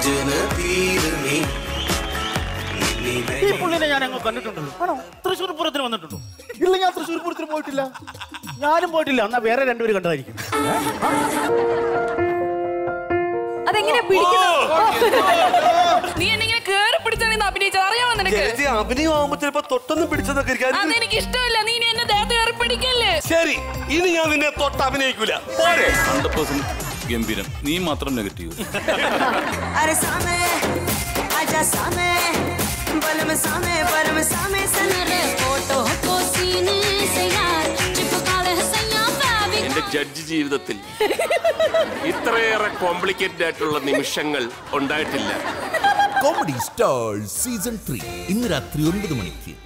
അഞ്ജനതീര നീ ഈ പുള്ളിനെ ഞാൻ അങ്ങ് കണ്ടിട്ടുണ്ടല്ലോ ആണോ തൃശ്ശൂർ പൂരത്തിന് വന്നിട്ടുണ്ടോ ഇല്ല ഞാൻ തൃശ്ശൂർ പൂരത്തിന് പോയിട്ടില്ല ഞാനും പോയിട്ടില്ല എന്നാ വേറെ രണ്ടുപേര് കണ്ടതായിരിക്കും അതെങ്ങനെ പിടിക്കുന്നത് നീ എന്നെ ഇങ്ങനെ കേറി പിടിച്ചാണ് അഭിനയിച്ചത് അറിയാമോ നിനക്ക് ചേച്ചി അഭിനയം ആവുമ്പോ ചിലപ്പോ തൊട്ടൊന്നും പിടിച്ചതൊക്കെ ഇരിക്കും. അത് അതെനിക്ക് ഇഷ്ടമല്ല നീ ഇനി എന്നെ ദേഹത്ത് കയറി പിടിക്കല്ലേ ശരി ഇനി ഞാൻ നിന്നെ തൊട്ട് അഭിനയിക്കൂല പോരെ ഹൺഡ്രഡ് പെർസെന്റ് ഗംഭീരം നീ മാത്രം നെഗറ്റീവ് अरे सामे आजा सामे बलम सामे परम सामे सन रे फोटो को सीने से यार चिपका ले सैया फैब्रिक എന്റെ ജഡ്ജ് ജീവിതത്തിൽ ഇത്രയേറെ കോംപ്ലിക്കേറ്റഡ് ആയിട്ടുള്ള നിമിഷങ്ങൾ ഉണ്ടായിട്ടില്ല കോമഡി സ്റ്റാർ സീസൺ ത്രീ ഇന്ന് രാത്രി ഒൻപത് മണിക്ക്